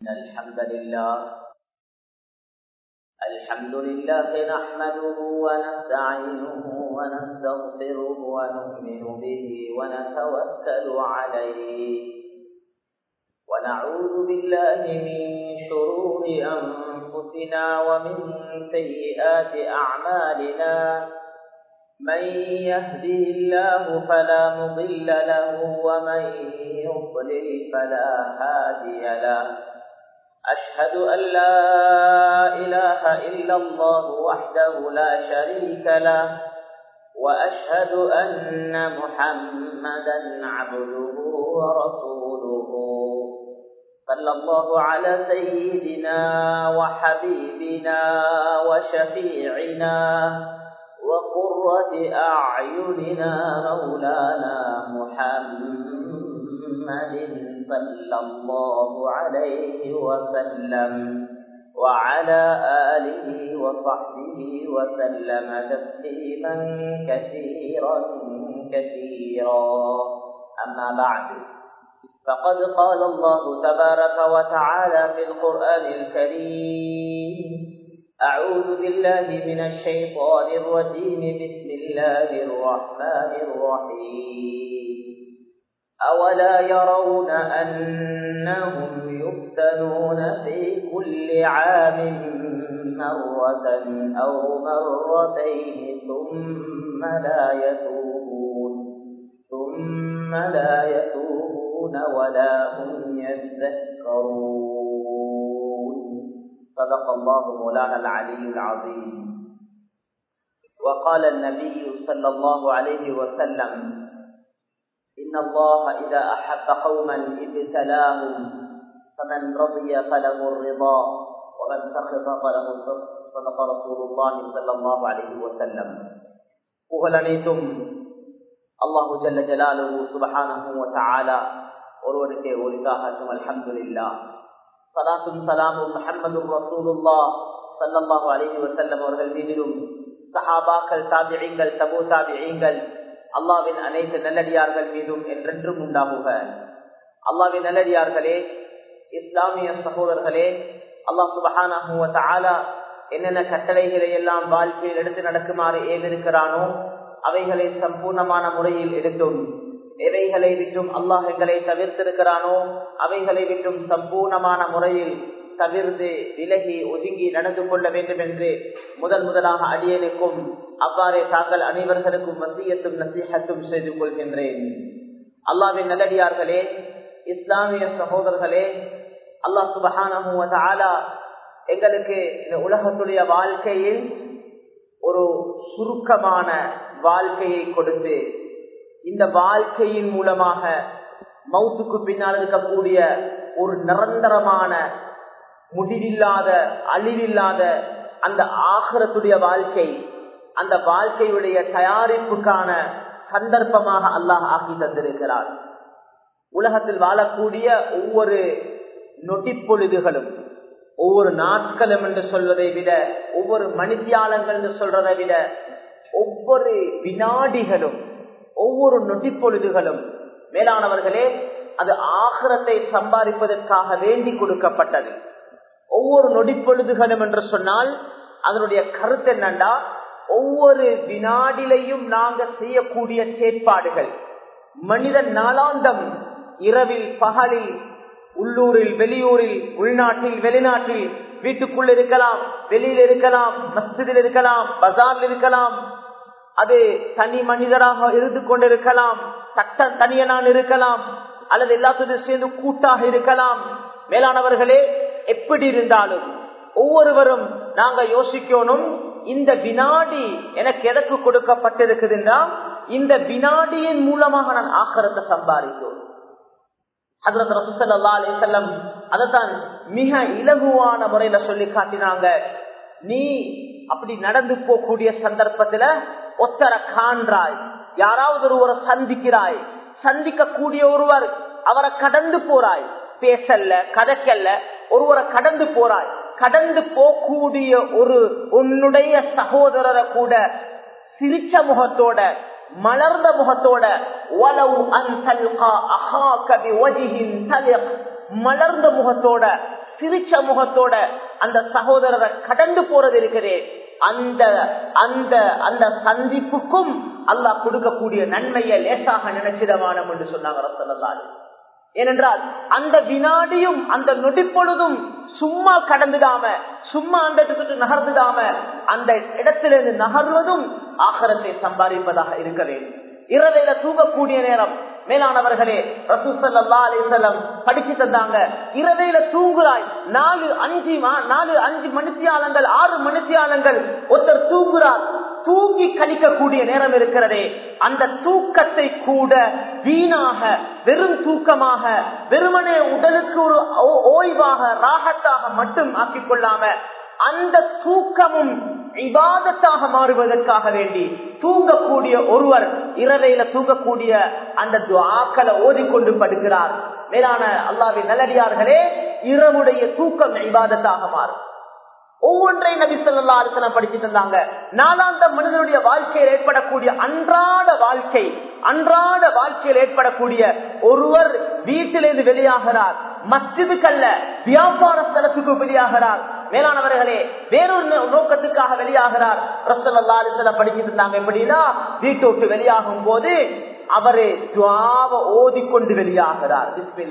إن الحمد لله الحمد لله نحمده ونستعينه ونستغفره ونؤمن به ونتوكل عليه ونعوذ بالله من شرور أنفسنا ومن سيئات أعمالنا من يهده الله فلا مضل له ومن يضلل فلا هادي له أشهد أن لا إله إلا الله وحده لا شريك له وأشهد أن محمدا عبده ورسوله صلى الله على سيدنا وحبيبنا وشفيعنا وقرة أعيننا مولانا محمد صلى الله عليه وسلم وعلى آله وصحبه وسلم تسليما كثيرا كثيرا أما بعد فقد قال الله تبارك وتعالى في القرآن الكريم أعوذ بالله من الشيطان الرجيم بسم الله الرحمن الرحيم أولا يرون أنهم يفتنون في كل عام مرة أو مرتين ثم لا يتوبون ثم لا يتوبون ولا هم يذكرون صدق الله مولانا العلي العظيم وقال النبي صلى الله عليه وسلم إن الله إذا أحب قوما ابتلاهم فمن رضي فله الرضا ومن سخط فله صدق رسول الله صلى الله عليه وسلم புகழ் அனைத்தும் அல்லாஹு ஜல்ல ஜலாலுஹு சுபஹானஹு வ தஆலா ஒருவருக்கே ஒலிக்காகட்டும் அல்ஹம்துலில்லாஹ் சலாத்தும் சலாமும் முஹம்மது ரசூலுல்லாஹ் ஸல்லல்லாஹு அலைஹி வஸல்லம் அவர்கள் மீதிலும் சஹாபாக்கள் தாபிஈங்கள் தபூ தாபிஈங்கள் அல்லாவின் அனைத்து நல்லடியார்கள் மீதும் என்றென்றும் உண்டாகுக அல்லாவின் நல்லடியார்களே இஸ்லாமிய சகோதரர்களே அல்லாஹ் சுபஹானஹு வ தஆலா என்னென்ன கட்டளைகளை எல்லாம் வாழ்க்கையில் எடுத்து நடக்குமாறு ஏவிருக்கிறானோ அவைகளை சம்பூர்ணமான முறையில் எடுத்தும் எவைகளை விட்டும் அல்லாஹ் எங்களை தவிர்த்திருக்கிறானோ அவைகளை விட்டும் சம்பூர்ணமான முறையில் தவிர்த்து விலகி ஒதுங்கி நடந்து கொள்ள வேண்டும் என்று முதல் முதலாக அடியனுக்கும் அவ்வாறே தாங்கள் அனைவர்களுக்கும் மத்தியத்தும் நசீகத்தும் செய்து கொள்கின்றேன் அல்லாவின் நல்லடியார்களே இஸ்லாமிய சகோதரர்களே அல்லாஹ் சுபஹான எங்களுக்கு இந்த உலகத்துடைய வாழ்க்கையில் ஒரு சுருக்கமான வாழ்க்கையை கொடுத்து இந்த வாழ்க்கையின் மூலமாக மவுத்துக்கு பின்னால் இருக்கக்கூடிய ஒரு நிரந்தரமான முடிவில்லாத அழிவில்லாத அந்த ஆகரத்துடைய வாழ்க்கை அந்த வாழ்க்கையுடைய தயாரிப்புக்கான சந்தர்ப்பமாக அல்லாஹ் ஆக்கி தந்திருக்கிறார் உலகத்தில் வாழக்கூடிய ஒவ்வொரு நொட்டிப்பொழுதுகளும் ஒவ்வொரு நாட்களும் என்று சொல்வதை விட ஒவ்வொரு மணித்தியாலங்கள் என்று சொல்றதை விட ஒவ்வொரு வினாடிகளும் ஒவ்வொரு நொட்டிப்பொழுதுகளும் மேலானவர்களே அது ஆகரத்தை சம்பாதிப்பதற்காக வேண்டி கொடுக்கப்பட்டது ஒவ்வொரு நொடிப்பொழுதுகளும் என்று சொன்னால் அதனுடைய கருத்து என்னண்டா ஒவ்வொரு வினாடிலையும் நாங்க செய்யக்கூடிய செயற்பாடுகள் மனிதன் நாளாந்தம் இரவில் பகலில் உள்ளூரில் வெளியூரில் உள்நாட்டில் வெளிநாட்டில் வீட்டுக்குள் இருக்கலாம் வெளியில் இருக்கலாம் மஸ்ஜிதில் இருக்கலாம் பஜாரில் இருக்கலாம் அது தனி மனிதராக இருந்து கொண்டிருக்கலாம் தட்ட தனியனான் இருக்கலாம் அல்லது எல்லாத்துடன் சேர்ந்து கூட்டாக இருக்கலாம் மேலானவர்களே எப்படி இருந்தாலும் ஒவ்வொருவரும் நாங்க யோசிக்கணும் இந்த வினாடி எனக்கு எதற்கு கொடுக்கப்பட்டிருக்குதுன்னா இந்த வினாடியின் மூலமாக நான் ஆக்கிரத்தை சம்பாதித்தோம் அதத்தான் மிக இலகுவான முறையில சொல்லி காட்டினாங்க நீ அப்படி நடந்து போகக்கூடிய சந்தர்ப்பத்துல ஒத்தர காண்றாய் யாராவது ஒருவரை சந்திக்கிறாய் சந்திக்கக்கூடிய ஒருவர் அவரை கடந்து போறாய் பேசல்ல கதைக்கல்ல ஒருவரை கடந்து போறாய் கடந்து போகக்கூடிய ஒரு உன்னுடைய சகோதரரை கூட சிரிச்ச முகத்தோட மலர்ந்த முகத்தோட வலவு அன் தல்கா அஹாக பிவஜிஹின் தலிக் மலர்ந்த முகத்தோட சிரிச்ச முகத்தோட அந்த சகோதரரை கடந்து போறது இருக்குது அந்த அந்த அந்த சந்திப்புக்கும் அல்லாஹ் கொடுக்கக்கூடிய நன்மையை லேசாக நினைச்சிடவானம் என்று சொன்னாங்க ரசல்லாரு ஏனென்றால் அந்த வினாடியும் அந்த நொடிப்பொழுதும் சும்மா கடந்துடாம சும்மா அந்த இடத்துக்கு நகர்ந்துடாம அந்த இடத்திலிருந்து நகர்வதும் ஆகரத்தை சம்பாதிப்பதாக இருக்க வேண்டும் இரவையில தூங்கக்கூடிய நேரம் மேலானவர்களே ரசூசல்லா அலிசல்லம் படிச்சு தந்தாங்க இரவையில தூங்குறாய் நாலு அஞ்சு நாலு அஞ்சு மணித்தியாலங்கள் ஆறு மணித்தியாலங்கள் ஒருத்தர் தூங்குறார் தூங்கி கழிக்கக்கூடிய நேரம் இருக்கிறதே அந்த தூக்கத்தை கூட வீணாக வெறும் தூக்கமாக வெறுமனே உடலுக்கு ஒரு ஓய்வாக ராகத்தாக மட்டும் ஆக்கிக் கொள்ளாம அந்த தூக்கமும் இபாதத்தாக மாறுவதற்காக வேண்டி தூங்கக்கூடிய ஒருவர் இரவையில தூங்கக்கூடிய அந்த ஆக்களை ஓதிக்கொண்டு படுகிறார் மேலான அல்லாவின் நல்லடியார்களே இரவுடைய தூக்கம் இபாதத்தாக மாறும் ஒவ்வொன்றை நபி சொல்லா அலிசனம் படிச்சு தந்தாங்க நாலாந்த மனிதனுடைய வாழ்க்கையில் ஏற்படக்கூடிய அன்றாட வாழ்க்கை அன்றாட வாழ்க்கையில் ஏற்படக்கூடிய ஒருவர் வீட்டிலிருந்து வெளியாகிறார் மஸ்ஜிதுக்கல்ல வியாபார ஸ்தலத்துக்கு வெளியாகிறார் மேலானவர்களே வேறொரு நோக்கத்துக்காக வெளியாகிறார் ரசல்லா அலிசலம் படிச்சுட்டு இருந்தாங்க எப்படின்னா வீட்டை விட்டு வெளியாகும் போது அவரு துவாவ ஓதிக்கொண்டு வெளியாகிறார்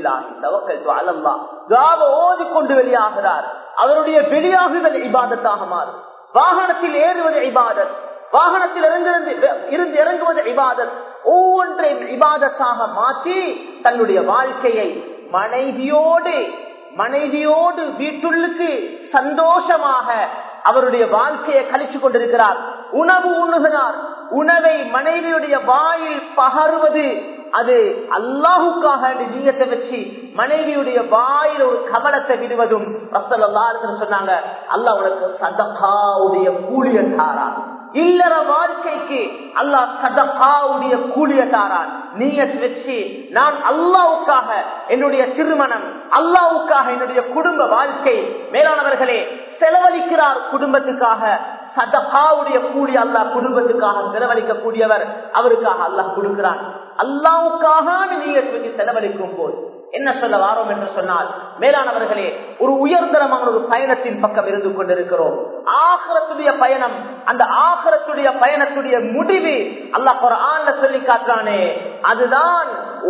துவாவ ஓதிக்கொண்டு வெளியாகிறார் அவருடைய வெளியாகுதல் இபாதத்தாக மாறும் வாகனத்தில் ஏறுவது இபாதத் வாகனத்தில் இருந்து இருந்து இறங்குவது இபாதத் ஒவ்வொன்றையும் இபாதத்தாக மாற்றி தன்னுடைய வாழ்க்கையை மனைவியோடு மனைவியோடு வீட்டுள்ளுக்கு சந்தோஷமாக அவருடைய வாழ்க்கையை கழிச்சு கொண்டிருக்கிறார் உணவு உண்ணுகிறார் உணவை மனைவியுடைய வாயில் பகருவது அது அல்லாஹுக்காக நீயத்தை வச்சு மனைவியுடைய வாயில் ஒரு கவலத்தை விடுவதும் ரசல் அல்லாருன்னு சொன்னாங்க அல்லாஹ் உனக்கு சதகாவுடைய கூலிய தாரான் இல்லற வாழ்க்கைக்கு அல்லாஹ் சதகாவுடைய கூலிய தாரான் நீயத் வச்சு நான் அல்லாவுக்காக என்னுடைய திருமணம் அல்லாவுக்காக என்னுடைய குடும்ப வாழ்க்கை மேலானவர்களே செலவழிக்கிறார் குடும்பத்துக்காக சதகாவுடைய கூலி அல்லாஹ் குடும்பத்துக்காக செலவழிக்க கூடியவர் அவருக்காக அல்லாஹ் கொடுக்கிறான் அல்லாவுக்காக நீங்க செலவழிக்கும் போது என்ன சொல்ல வாரோம் என்று சொன்னால் மேலானவர்களே ஒரு உயர்தரமான ஒரு பயணத்தின் பக்கம் இருந்து கொண்டிருக்கிறோம் ஆகரத்துடைய பயணம் அந்த ஆகரத்துடைய பயணத்துடைய முடிவு அல்லாஹ் குரான்ல சொல்லி காட்டுறானே அதுதான்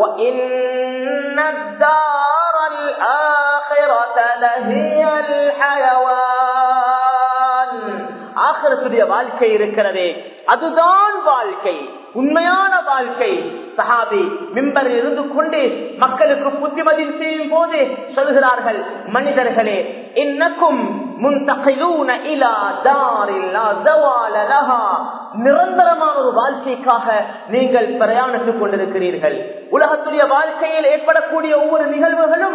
ஆகரத்துடைய வாழ்க்கை இருக்கிறதே அதுதான் வாழ்க்கை உண்மையான வாழ்க்கை சஹாபி மிம்பரில் இருந்து கொண்டு மக்களுக்கு புத்திமதி செய்யும் போது சொல்கிறார்கள் மனிதர்களே இன்னக்கும் முன்தகிலூன இலா தாரில்லா ஜவால லஹா நிரந்தரமான ஒரு வாழ்க்கைக்காக நீங்கள் பிரயாணித்துக் கொண்டிருக்கிறீர்கள் உலகத்துடைய வாழ்க்கையில் ஏற்படக்கூடிய ஒவ்வொரு நிகழ்வுகளும்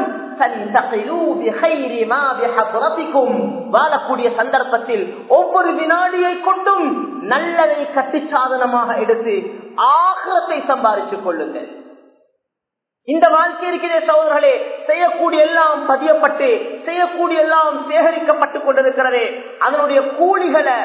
வாழக்கூடிய சந்தர்ப்பத்தில் ஒவ்வொரு வினாடியை கொண்டும் நல்லதை கட்டி சாதனமாக எடுத்து ஆகத்தை சம்பாதிச்சுக் கொள்ளுங்கள் இந்த வாழ்க்கை இருக்கிற சோதர்களே செய்யக்கூடிய எல்லாம் பதியப்பட்டு செய்யக்கூடிய எல்லாம் சேகரிக்கப்பட்டுக் கொண்டிருக்கிறதே அதனுடைய கூலிகளை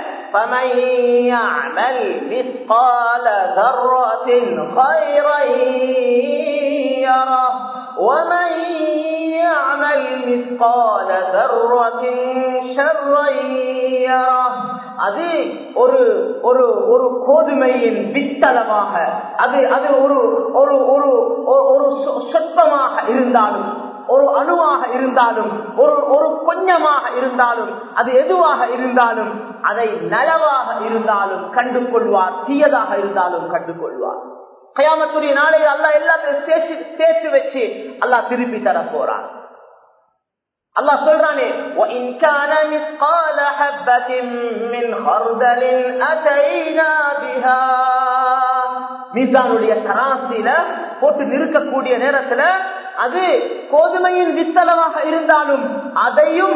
ومن يعمل مثقال ذرة شرا يره அது ஒரு ஒரு ஒரு கோதுமையின் வித்தளமாக அது அது ஒரு ஒரு ஒரு ஒரு சொற்பமாக இருந்தாலும் ஒரு அணுவாக இருந்தாலும் ஒரு ஒரு கொஞ்சமாக இருந்தாலும் அது எதுவாக இருந்தாலும் அதை நலவாக இருந்தாலும் கண்டு கொள்வார் தீயதாக இருந்தாலும் கண்டு கொள்வார் கயாமத்துடைய நாளை அல்லா எல்லாத்தையும் சேர்த்து சேர்த்து வச்சு அல்லா திருப்பி தர போறான் அல்லா சொல்றானே وَإِن كَانَ مِثْقَالَ حَبَّةٍ مِّنْ خَرْدَلٍ أَتَيْنَا بِهَا மீசானுடைய தராசில போட்டு நிறுக்கக்கூடிய நேரத்துல அது கோதுமையின் வித்தளவாக இருந்தாலும் அதையும்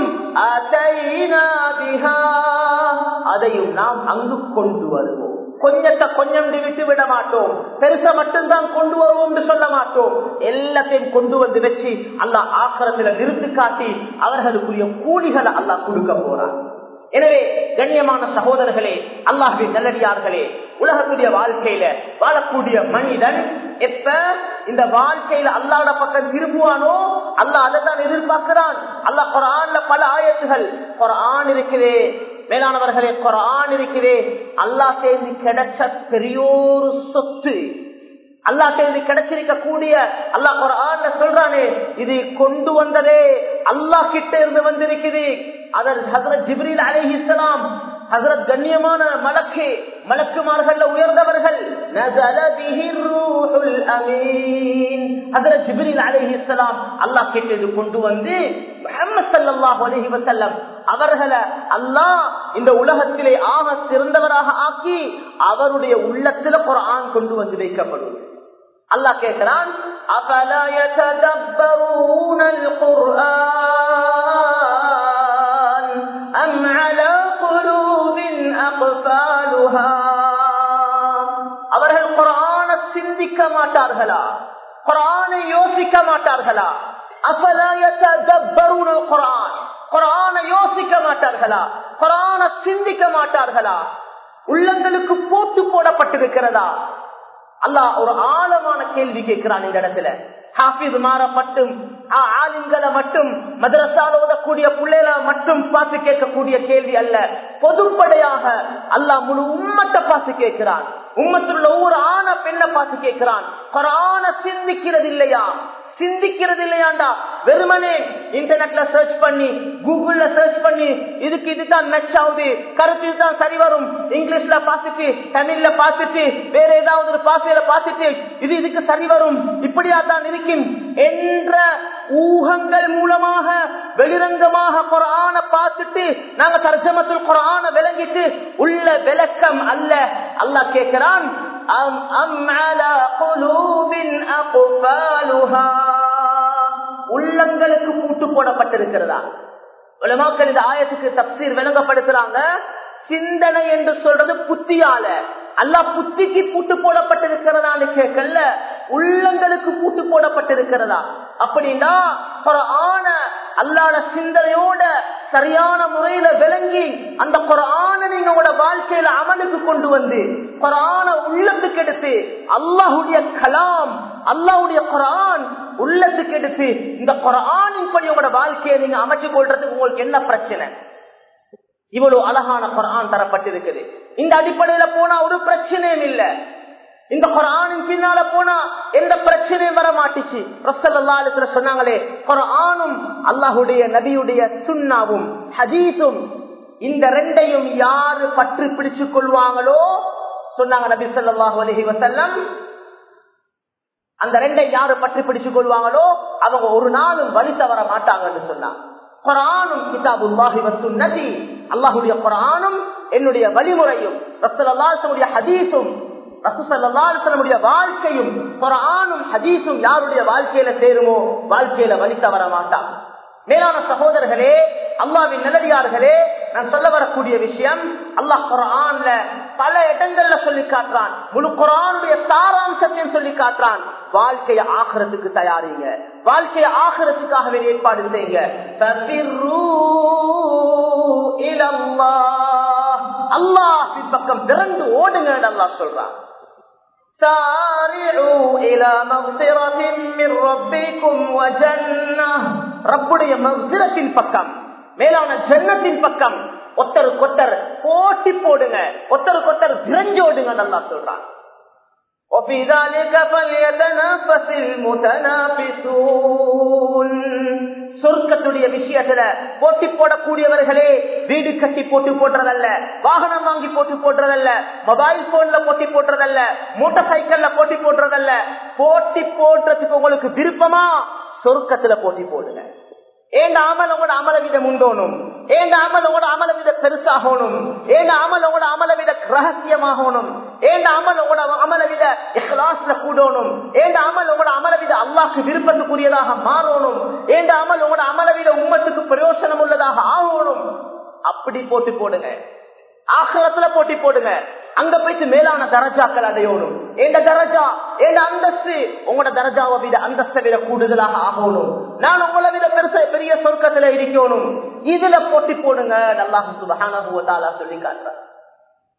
அதையும் நாம் அங்கு கொண்டு வருவோம் கொஞ்சத்தை கொஞ்சம் விட்டு விட மாட்டோம் பெருச மட்டும்தான் கொண்டு வருவோம் என்று சொல்ல மாட்டோம் எல்லாத்தையும் கொண்டு வந்து வச்சு அல்லாஹ் ஆக்கிரத்துல நிறுத்து காட்டி அவர்களுக்குரிய கூலிகளை அல்லாஹ் கொடுக்க போறார் எனவே கண்ணியமான சகோதரர்களே அல்லாஹின் நல்லடியார்களே உலகத்துடைய வாழ்க்கையில வாழக்கூடிய மனிதன் எப்ப இந்த வாழ்க்கையில அல்லாட பக்கம் திரும்புவானோ அல்லாஹ் அதை தான் எதிர்பார்க்கிறான் அல்லாஹ் குரான்ல பல ஆயத்துகள் குரான் இருக்கிறே மேலானவர்களே குரான் இருக்கிறே அல்லாஹ் சேர்ந்து கிடைச்ச பெரியோரு சொத்து அல்லா தேதி கிடைச்சிருக்க கூடிய அல்லாஹ் குரான்ல சொல்றானே இது கொண்டு வந்ததே அல்லாஹ் கிட்ட இருந்து வந்திருக்குது அதன் ஹசரத் ஜிப்ரீல் அலிஹிஸ்லாம் ஹசரத் கண்ணியமான மலக்கு மலக்குமார்கள் உயர்ந்தவர்கள் ஹசரத் ஜிப்ரீல் அலிஹிஸ்லாம் அல்லாஹ் கிட்ட இது கொண்டு வந்து முஹம்மது ஸல்லல்லாஹு அலைஹி வஸல்லம் அவர்களை அல்லாஹ் இந்த உலகத்திலே ஆக சிறந்தவராக ஆக்கி அவருடைய உள்ளத்துல குரான் கொண்டு வந்து வைக்கப்படும் அல்லாஹ் கேட்கிறான் அபலா يتدبرون القرآن أم على قلوب أقفالها அவர்கள் குரான சிந்திக்க மாட்டார்களா குரானை யோசிக்க மாட்டார்களா அபலா يتدبرون القرآن குரான யோசிக்க மாட்டார்களா குரான சிந்திக்க மாட்டார்களா உள்ளங்களுக்கு போட்டு போடப்பட்டிருக்கிறதா அல்லாஹ் ஒரு ஆழமான கேள்வி கேட்கிறான் இந்த இடத்துல ஹாஃபிஸ் மாற மட்டும் ஆலிம்களை மட்டும் மதரசால ஓதக்கூடிய பிள்ளைகளை மட்டும் பார்த்து கேட்கக்கூடிய கேள்வி அல்ல பொதுப்படையாக அல்லாஹ் முழு உம்மத்தை பார்த்து கேட்கிறான் உம்மத்தில் ஒவ்வொரு ஆண பெண்ணை பார்த்து கேட்கிறான் கொரான சிந்திக்கிறது இல்லையா சிந்திக்கிறது இல்லையாண்டா வெறுமனே இன்டர்நெட்ல சர்ச் பண்ணி கூகுள்ல சர்ச் பண்ணி இதுக்கு இதுதான் மேட்ச் ஆகுது கருத்து இதுதான் சரி வரும் இங்கிலீஷ்ல பார்த்துட்டு தமிழ்ல பார்த்துட்டு வேற ஏதாவது ஒரு பாசையில பார்த்துட்டு இது இதுக்கு சரி வரும் இப்படியா தான் இருக்கும் என்ற ஊகங்கள் மூலமாக வெளிரங்கமாக குரான பார்த்துட்டு நாங்க தர்ஜமத்தில் குரான விளங்கிட்டு உள்ள விளக்கம் அல்ல அல்லாஹ் கேட்கிறான் أم أم على قلوب أقفالها உள்ளங்களுக்கு பூட்டு போடப்பட்டிருக்கிறதா உலமாக்கள் இந்த ஆயத்துக்கு தப்சீர் விளங்கப்படுத்துறாங்க சிந்தனை என்று சொல்றது புத்தியால அல்ல புத்திக்கு பூட்டு போடப்பட்டிருக்கிறதான்னு கேட்கல உள்ளங்களுக்கு பூட்டு போடப்பட்டிருக்கிறதா அப்படின்னா ஆன அல்லாட சிந்தனையோட சரியான முறையில விளங்கி அந்த குரான நீங்க உங்களோட வாழ்க்கையில அமலுக்கு கொண்டு வந்து குரான உள்ளத்துக்கு எடுத்து அல்லாஹுடைய கலாம் அல்லாஹுடைய குரான் உள்ளத்துக்கு எடுத்து இந்த குரானின் படி உங்களோட வாழ்க்கையை நீங்க அமைச்சு கொள்றதுக்கு உங்களுக்கு என்ன பிரச்சனை இவ்வளவு அழகான குரான் தரப்பட்டிருக்குது இந்த அடிப்படையில போனா ஒரு பிரச்சனையும் இல்ல இந்த குரானின் பின்னால போனா எந்த பிரச்சனையும் வர மாட்டுச்சு ரசல்லா சொன்னாங்களே குரானும் அல்லாஹுடைய நபியுடைய சுண்ணாவும் ஹதீஸும் இந்த ரெண்டையும் யாரு பற்றி பிடிச்சு கொள்வாங்களோ சொன்னாங்க நபி சொல்லாஹு அலஹி வசல்லம் அந்த ரெண்டை யாரு பற்றி பிடிச்சு கொள்வாங்களோ அவங்க ஒரு நாளும் வழி தவற மாட்டாங்கன்னு சொன்னாங்க குரானும் கிதாபுல்லாஹி வசுன்னதி அல்லாஹுடைய குரானும் என்னுடைய வழிமுறையும் ரசூலுல்லாஹினுடைய ஹதீஸும் ரசூலுல்லாஹினுடைய வாழ்க்கையும் குரானும் ஹதீஸும் யாருடைய வாழ்க்கையில சேருமோ வாழ்க்கையில வழி தவற மாட்டான் மேலான சகோதரர்களே அல்லாவின் நிலடியார்களே நான் சொல்ல வரக்கூடிய விஷயம் அல்லாஹ் குரான்ல பல இடங்கள்ல சொல்லி காட்டுறான் முழு குரானுடைய சாராம்சத்தையும் சொல்லி காட்டுறான் வாழ்க்கையை ஆகிறதுக்கு தயாரிங்க வாழ்க்கையை ஆகிறதுக்காகவே ஏற்பாடு செய்யுங்க அல்லாஹின் பக்கம் திறந்து ஓடுங்க அல்லாஹ் சொல்றான் سارعوا إلى مغفرة من ربكم وجنة ரப்புடைய மகுரத்தின் பக்கம் மேலான ஜன்னத்தின் பக்கம் ஒத்தரு கொத்தர் போட்டி போடுங்க ஒத்தரு கொத்தர் விரஞ்சோடுங்க நல்லா சொல்றான் وفي ذلك فليتنافس المتنافسون சொர்க்கத்துடைய விஷயத்துல போட்டி போடக்கூடியவர்களே வீடு கட்டி போட்டு போடுறதல்ல வாகனம் வாங்கி போட்டு போடுறதல்ல மொபைல் போன்ல போட்டி போடுறதல்ல மோட்டார் சைக்கிள்ல போட்டி போடுறதல்ல போட்டி போடுறதுக்கு உங்களுக்கு விருப்பமா சொர்க்கத்துல போட்டி போடுங்க ஏண்ட அமலோட அமல விட முந்தோணும் ஏண்ட அமலோட அமல விட பெருசாகணும் ஏண்ட அமலோட அமல விட ரகசியமாகணும் ஏண்ட அமலோட அமல விட இஹ்லாஸ்ல கூடணும் ஏண்ட அமலோட அமல விட அல்லாஹ்க்கு விருப்பத்துக்குரியதாக மாறணும் ஏண்ட அமலோட அமல விட உம்மத்துக்கு பிரயோசனம் உள்ளதாக ஆகணும் அப்படி போட்டு போடுங்க ஆகலத்துல போட்டி போடுங்க அங்க போயிட்டு மேலான தரஜாக்கள் அடையணும் எந்த தரஜா எந்த அந்தஸ்து உங்களோட தரஜாவை விட அந்தஸ்தை விட கூடுதலாக ஆகணும் நான் உங்களை விட பெருச பெரிய சொர்க்கத்துல இருக்கணும் இதுல போட்டி போடுங்க நல்லா சுபகான சொல்லி காட்டுறேன்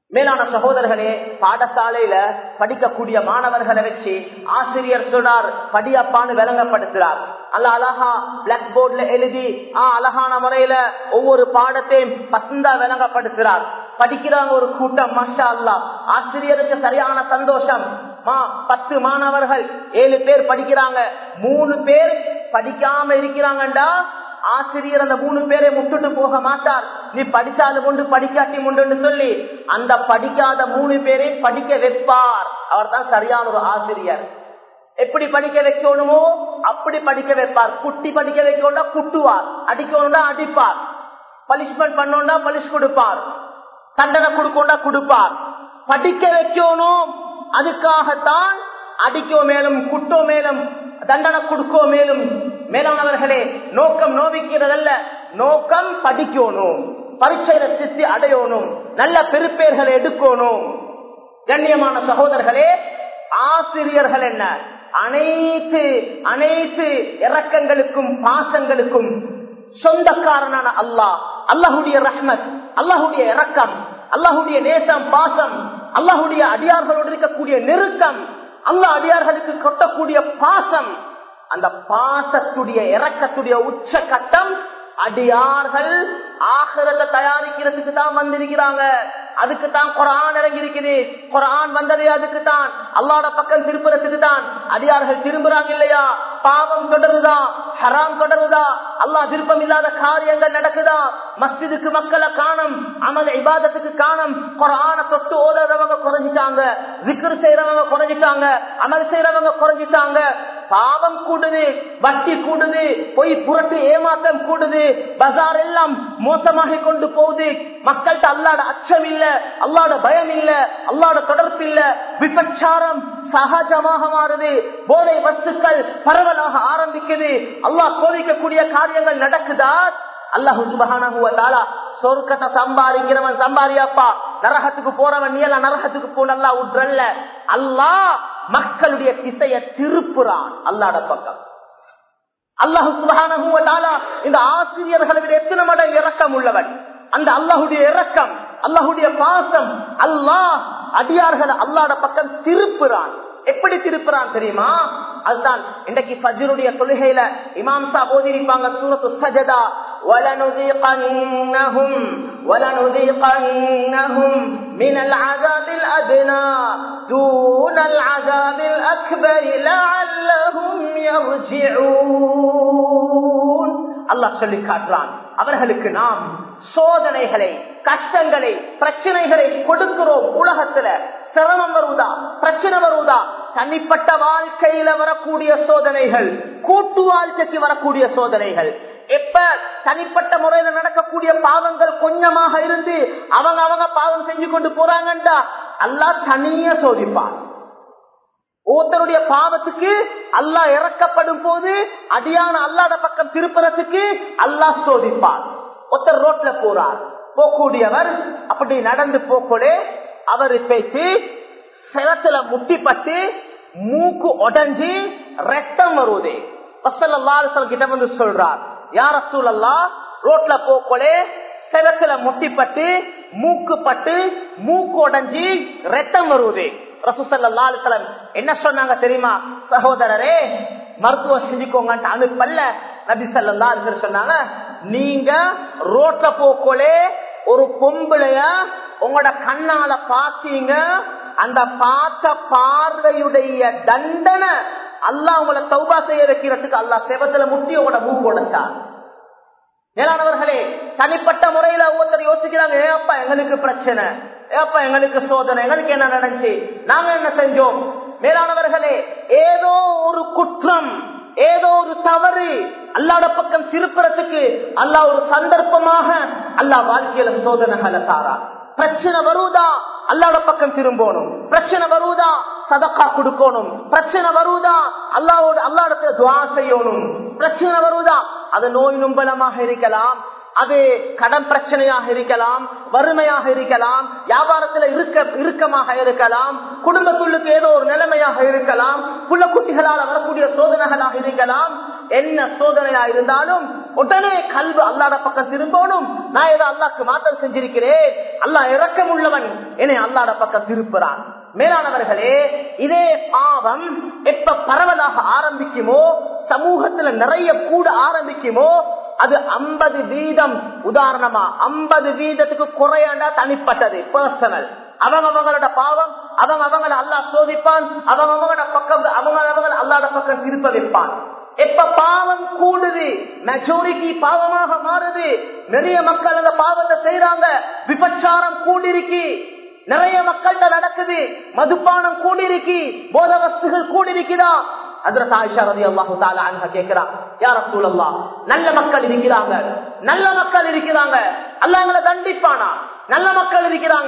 மேலான சகோதரர்களே பாடசாலையில படிக்கக்கூடிய மாணவர்களை வச்சு ஆசிரியர் சொன்னார் படியப்பான்னு விளங்கப்படுத்துறார் அல்ல அழகா பிளாக் போர்ட்ல எழுதி ஆ அழகான முறையில ஒவ்வொரு பாடத்தையும் பசந்தா விளங்கப்படுத்துறார் படிக்கிறாங்க ஒரு கூட்டம் மஷா அல்லா ஆசிரியருக்கு சரியான சந்தோஷம் மா பத்து மாணவர்கள் ஏழு பேர் படிக்கிறாங்க மூணு பேர் படிக்காம இருக்கிறாங்கண்டா ஆசிரியர் அந்த மூணு பேரை முட்டுட்டு போக மாட்டார் நீ படிச்சாலும் கொண்டு படிக்காட்டி உண்டு சொல்லி அந்த படிக்காத மூணு பேரை படிக்க வைப்பார் அவர் தான் சரியான ஒரு ஆசிரியர் எப்படி படிக்க வைக்கணுமோ அப்படி படிக்க வைப்பார் குட்டி படிக்க வைக்கணும்னா குட்டுவார் அடிக்கணும்னா அடிப்பார் பனிஷ்மெண்ட் பண்ணோம்னா பலிஷ் கொடுப்பார் தண்டனை கொடுக்கணும்னா கொடுப்பார் படிக்க வைக்கணும் அதுக்காகத்தான் அடிக்கோ மேலும் குட்டோ மேலும் தண்டனை கொடுக்கோ மேலும் மேலானவர்களே நோக்கம் நோவிக்கிறதல்ல நோக்கம் படிக்கணும் பரீட்சையில சித்தி அடையணும் நல்ல பெருப்பேர்களை எடுக்கணும் கண்ணியமான சகோதரர்களே ஆசிரியர்கள் என்ன அனைத்து அனைத்து இறக்கங்களுக்கும் பாசங்களுக்கும் சொந்தக்காரனான அல்லாஹ் அல்லாஹுடைய ரஹ்மத் அல்லாஹுடைய இறக்கம் அல்லாஹுடைய நேசம் பாசம் அல்லாஹுடைய அடியார்களோடு இருக்கக்கூடிய நெருக்கம் அல்லா அடியார்களுக்கு கொட்டக்கூடிய பாசம் அந்த பாசத்துடைய இறக்கத்துடைய உச்ச கட்டம் அடியார்கள் ஆகிரத்தை தயாரிக்கிறதுக்கு தான் வந்திருக்கிறாங்க அதுக்கு தான் குரான் இறங்கி இருக்குது குரான் வந்ததே அதுக்கு தான் அல்லாட பக்கம் திருப்புறதுக்கு தான் அடியார்கள் திரும்புறாங்க இல்லையா பாவம் தொடருதா ஹராம் தொடருதா அல்லாஹ் விருப்பம் இல்லாத காரியங்கள் நடக்குதா மஸ்ஜிதுக்கு மக்களை காணும் அமல இபாதத்துக்கு காணும் குரான தொட்டு ஓதுறவங்க குறைஞ்சிட்டாங்க விக்ரு செய்யறவங்க குறைஞ்சிட்டாங்க அமல் செய்யறவங்க குறைஞ்சிட்டாங்க பாவம் கூடுது வட்டி கூடுது பொய் புரட்டு ஏமாற்றம் கூடுது பஜார் எல்லாம் மோசமாக கொண்டு போகுது மக்கள்கிட்ட அல்லாட அச்சம் இல்ல அல்லாட பயம் இல்ல அல்லாட தொடர்பு இல்ல விபச்சாரம் சகஜமாக மாறுது போதை வஸ்துக்கள் பரவலாக ஆரம்பிக்குது அல்லாஹ் கோவிக்கக்கூடிய காரியங்கள் நடக்குதா அல்லாஹு சுபகான சொர்க்கத்தை சம்பாதிக்கிறவன் சம்பாதியாப்பா நரகத்துக்கு போறவன் நீ எல்லாம் நரகத்துக்கு போனல்லா உட்ரல்ல அல்லாஹ் மக்களுடைய திசைய திருப்புறான் அல்லாட பக்கம் அல்லாஹு சுபகான இந்த ஆசிரியர்களை விட எத்தனை மடங்கு இறக்கம் உள்ளவன் அந்த அல்லாஹுடைய இறக்கம் அல்லாஹுடைய பாசம் அல்லாஹ் அடியார்களை அல்லாட பக்கம் திருப்புறான் எப்படி திருப்புறான் தெரியுமா அதுதான் இன்றைக்கு ஃபஜ்ருடைய தொழுகையில இமாம் சா ஓதிருப்பாங்க சூரத்து சஜதா وَلَنُذِيقَنَّهُمْ وَلَنُذِيقَنَّهُمْ مِنَ الْعَذَابِ الْأَدْنَى دُونَ الْعَذَابِ الْأَكْبَرِ لَعَلَّهُمْ يَرْجِعُونَ அல்லாஹ் சொல்லி காட்டுறான் அவர்களுக்கு நாம் சோதனைகளை கஷ்டங்களை பிரச்சனைகளை கொடுக்கிறோம் உலகத்துல சிரமம் வருவதா பிரச்சனை வருவதா தனிப்பட்ட வாழ்க்கையில வரக்கூடிய சோதனைகள் கூட்டு வாழ்க்கைக்கு வரக்கூடிய சோதனைகள் எப்ப தனிப்பட்ட முறையில நடக்கக்கூடிய பாவங்கள் கொஞ்சமாக இருந்து அவங்க அவங்க பாவம் செஞ்சு கொண்டு போறாங்கன்றா அல்லா தனிய சோதிப்பான் ஒருத்தருடைய பாவத்துக்கு அல்லாஹ் இறக்கப்படும் போது அடியான அல்லாட பக்கம் திருப்பறத்துக்கு அல்லாஹ் சோதிப்பார் ஒருத்தர் ரோட்ல போறார் போகக்கூடியவர் அப்படி நடந்து போக்கொடே அவர் பேச்சு செவத்துல முட்டிப்பட்டு மூக்கு உடஞ்சி ரத்தம் வருவதே கிட்ட வந்து சொல்றார் யார சூழல்லா ரோட்ல போக்கொலே செவத்துல முட்டிப்பட்டு மூக்கு பட்டு மூக்கு உடஞ்சி ரத்தம் வருவதே ரசூசல்லாஸ்லம் என்ன சொன்னாங்க தெரியுமா சகோதரரே மருத்துவம் செஞ்சுக்கோங்கன்ட்டு அனுப்பல்ல நபி சல்லா சொன்னாங்க நீங்க ரோட்ல போக்கோலே ஒரு பொம்பளைய உங்களோட கண்ணால பாத்தீங்க அந்த பார்த்த பார்வையுடைய தண்டனை அல்லா உங்களை சௌபா செய்ய வைக்கிறதுக்கு அல்லா செவத்துல முட்டி உங்களோட மூக்கு உடைச்சார் மேலானவர்களே தனிப்பட்ட முறையில ஒருத்தர் யோசிக்கிறாங்க ஏப்பா எங்களுக்கு பிரச்சனை ஏப்பா எங்களுக்கு சோதனை எங்களுக்கு என்ன நடந்துச்சு நாங்க என்ன செஞ்சோம் மேலானவர்களே ஏதோ ஒரு குற்றம் ஏதோ ஒரு தவறு அல்லாட பக்கம் திருப்புறத்துக்கு அல்லா ஒரு சந்தர்ப்பமாக அல்லா வாழ்க்கையில சோதனைகளை தாரா பிரச்சனை வருவதா அல்லாட பக்கம் திரும்பணும் பிரச்சனை வருவதா சதக்கா கொடுக்கணும் பிரச்சனை வருவதா அல்லாவோட அல்லாடத்துல துவா செய்யணும் பிரச்சனை வருவதா அது நோய் நும்பலமாக இருக்கலாம் அது கடன் பிரச்சனையாக இருக்கலாம் வறுமையாக இருக்கலாம் வியாபாரத்துல இருக்க இறுக்கமாக இருக்கலாம் குடும்பத்துள்ளுக்கு ஏதோ ஒரு நிலைமையாக இருக்கலாம் புள்ள குட்டிகளால் வரக்கூடிய சோதனைகளாக இருக்கலாம் என்ன சோதனையா இருந்தாலும் உடனே கல்வி அல்லாட பக்கம் திரும்பணும் நான் ஏதோ அல்லாக்கு மாற்றம் செஞ்சிருக்கிறேன் அல்லாஹ் இறக்கம் உள்ளவன் என்னை அல்லாட பக்கம் திருப்புறான் மேலானவர்களே இதே பாவம் எப்ப பரவலாக ஆரம்பிக்குமோ சமூகத்துல நிறைய கூட ஆரம்பிக்குமோ அது ஐம்பது வீதம் உதாரணமா ஐம்பது வீதத்துக்கு குறையாண்டா தனிப்பட்டது பர்சனல் அவங்க அவங்களோட பாவம் அவங்க அவங்களை அல்லா சோதிப்பான் அவங்க அவங்களோட பக்கம் அவங்க அவங்களை அல்லாட பக்கம் திருப்ப வைப்பான் எப்ப பாவம் கூடுது மெஜாரிட்டி பாவமாக மாறுது நிறைய மக்கள் அந்த பாவத்தை செய்யறாங்க விபச்சாரம் கூடிருக்கி நிறைய மக்கள்கிட்ட நடக்குது மதுப்பானம் கூடிருக்கி போத வஸ்துகள் கூடிருக்குதா நல்ல மக்கள் இருக்கிறாங்க நல்ல மக்கள் இருக்கிறாங்க அல்ல எங்களை தண்டிப்பானா நல்ல மக்கள் இருக்கிறாங்க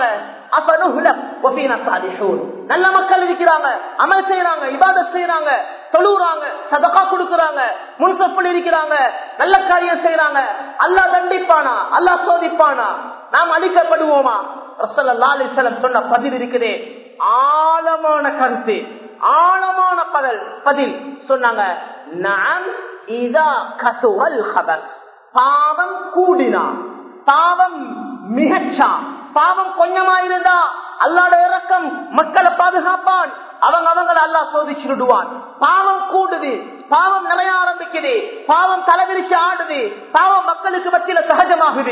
நல்ல மக்கள் இருக்கிறாங்க அமல் செய்யறாங்க இபாத செய்யறாங்க தொழுறாங்க சதக்கா கொடுக்கறாங்க முன்சப்பல் இருக்கிறாங்க நல்ல காரியம் செய்யறாங்க அல்லா தண்டிப்பானா அல்லா சோதிப்பானா நாம் அழிக்கப்படுவோமா சொன்ன பதில் இருக்குதே ஆழமான கருத்து ஆழமான பதல் பதில் சொன்னாங்க நான் இதா கசுவல் ஹபஸ் பாவம் கூடினா பாவம் மிகச்சா பாவம் கொஞ்சமா இருந்தா அல்லாட இறக்கம் மக்களை பாதுகாப்பான் அவங்க அவங்களை அல்லா சோதிச்சுடுவான் பாவம் கூடுது பாவம் நிறைய ஆரம்பிக்குது பாவம் தலைவிரிச்சு ஆடுது பாவம் மக்களுக்கு மத்தியில சகஜமாகுது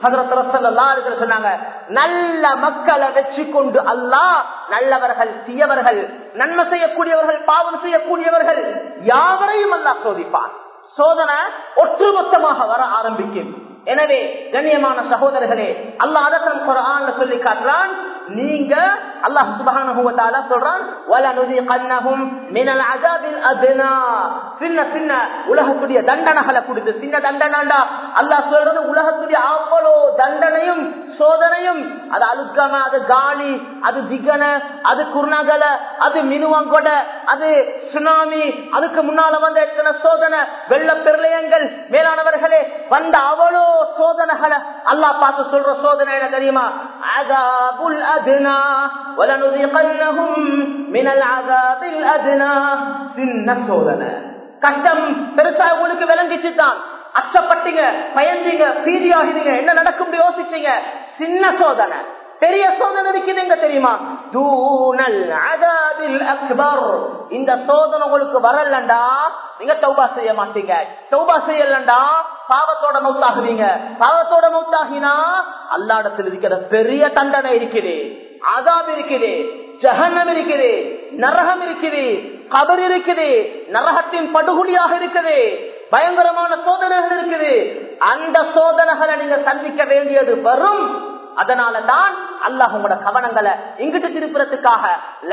சொன்னாங்க நல்ல மக்களை வச்சு கொண்டு அல்லா நல்லவர்கள் தீயவர்கள் நன்மை செய்யக்கூடியவர்கள் பாவம் செய்யக்கூடியவர்கள் யாவரையும் அல்லா சோதிப்பான் சோதனை ஒட்டுமொத்தமாக வர ஆரம்பிக்கும் எனவே கண்ணியமான சகோதரர்களே அல்லாஹ் அதற்கும் குரான் சொல்லி காட்டுறான் நீங்க அல்லாஹ் சுபஹானஹு சொல்றான் வலனுதிகன்னஹும் மினல் அஸாபில் அத்னா சின்ன சின்ன உலகத்துடைய தண்டனைகளை கொடுத்து சின்ன தண்டனாண்டா அல்லாஹ் சொல்றது உலகத்துடைய அவ்வளோ தண்டனையும் சோதனையும் அது அழுக்கம அது காலி அது திகன அது குருநகல அது மினுவங்கொட அது சுனாமி அதுக்கு முன்னால வந்த எத்தனை சோதனை வெள்ள பெருளையங்கள் மேலானவர்களே வந்த அவ்வளோ சோதனைகளை அல்லாஹ் பார்த்து சொல்ற சோதனை என்ன தெரியுமா அதாபுல் அதுனா வலனுதிகன்னஹும் மினல் அதாபில் அதுனா சின்ன சோதனை கஷ்டம் பெருசா உங்களுக்கு விளங்கிச்சு தான் அச்சப்பட்டீங்க பயந்தீங்க பீதியாகினீங்க என்ன நடக்கும் யோசிச்சீங்க சின்ன சோதனை பெரிய சோதனை இருக்குதுங்க தெரியுமா தூணல் அதாபில் அக்பர் இந்த சோதனை உங்களுக்கு வரலண்டா நீங்க தௌபா செய்ய மாட்டீங்க தௌபா செய்யலண்டா பாவத்தோட மௌத்தாகுவீங்க பாவத்தோட மௌத்தாகினா அல்லாடத்தில் இருக்கிற பெரிய தண்டனை இருக்குது அதாப் இருக்குது ஜஹன்னம் இருக்குது நரகம் இருக்குது கபர் இருக்குது நரகத்தின் படுகொலியாக இருக்குது பயங்கரமான சோதனைகள் இருக்குது அந்த சோதனைகளை நீங்க சந்திக்க வேண்டியது வரும் அதனால தான் அல்லாஹ் உங்களோட கவனங்களை இங்கிட்டு திருப்புறதுக்காக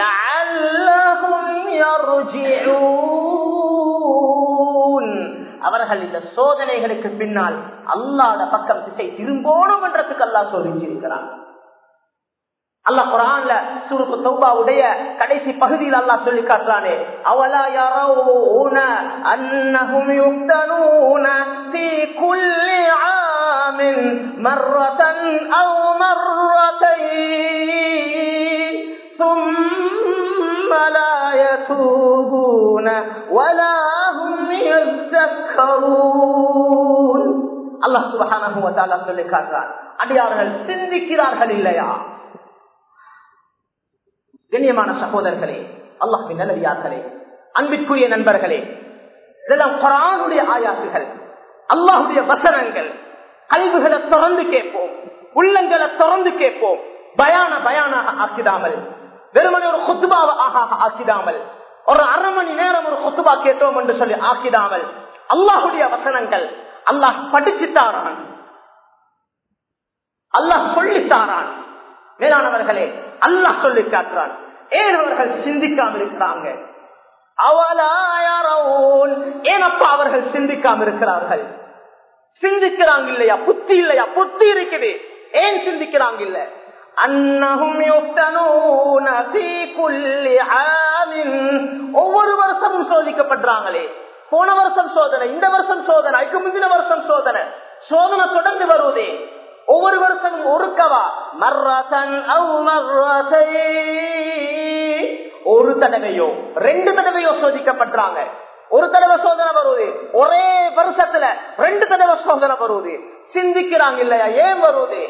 அவர்கள் இந்த சோதனைகளுக்கு பின்னால் அல்லாட பக்கம் திசை திரும்போணும் என்றதுக்கு அல்லாஹ் சோதிச்சிருக்கிறான் அல்லாஹ் குரான்ல சூருக்கு தௌபாவுடைய கடைசி பகுதியில் அல்லாஹ் சொல்லி காட்டுறானே அவலா யரவுன அன்னஹும் யுஃப்தனூன ஃபீ குல்லி ஆமின் மர்ரதன் அவ் மர்ரதைன் ثم لا يتوبون ولا هم يذكرون அல்லாஹ் சுப்ஹானஹு வ தஆலா சொல்லி காட்டுறான் அடியார்கள் சிந்திக்கிறார்கள் இல்லையா கண்ணியமான சகோதரர்களே அல்லாஹின் நல்லடியார்களே அன்பிற்குரிய நண்பர்களே இதெல்லாம் குரானுடைய ஆயாசுகள் அல்லாஹுடைய வசனங்கள் கல்விகளை திறந்து கேட்போம் உள்ளங்களை திறந்து கேட்போம் பயான பயானாக ஆக்கிடாமல் வெறுமனே ஒரு கொத்துபாவை ஆக்கிடாமல் ஒரு அரை மணி நேரம் ஒரு கொத்துபா கேட்டோம் என்று சொல்லி ஆக்கிடாமல் அல்லாஹுடைய வசனங்கள் அல்லாஹ் படிச்சுத்தாரான் அல்லாஹ் சொல்லித்தாரான் மேலானவர்களே அல்லாஹ் சொல்லி காட்டுறான் ஏன் அவர்கள் சிந்திக்காம இருக்கிறாங்க அவலாயரவுன் ஏனப்பா அவர்கள் சிந்திக்காம இருக்கிறார்கள் சிந்திக்கிறாங்க இல்லையா புத்தி இல்லையா புத்தி இருக்குது ஏன் சிந்திக்கிறாங்க இல்ல அன்னஹும் யுஃப்தனூன ஃபீ குல்லி ஆமின் ஒவ்வொரு வருஷமும் சோதிக்கப்படுறாங்களே போன வருஷம் சோதனை இந்த வருஷம் சோதனை அதுக்கு முந்தின வருஷம் சோதனை சோதனை தொடர்ந்து வருவது ஒவ்வொரு வருஷமும் ஒருக்கவா மர்ரசன் ஒரு தடவையோ ரெண்டு தடவையோ சோதிக்கப்பட்டாங்க ஒரு தடவை சோதனை வருவது ஒரே வருஷத்துல ரெண்டு தடவை சோதனை வருவது சிந்திக்கிறாங்க இல்லையா ஏன் வருவது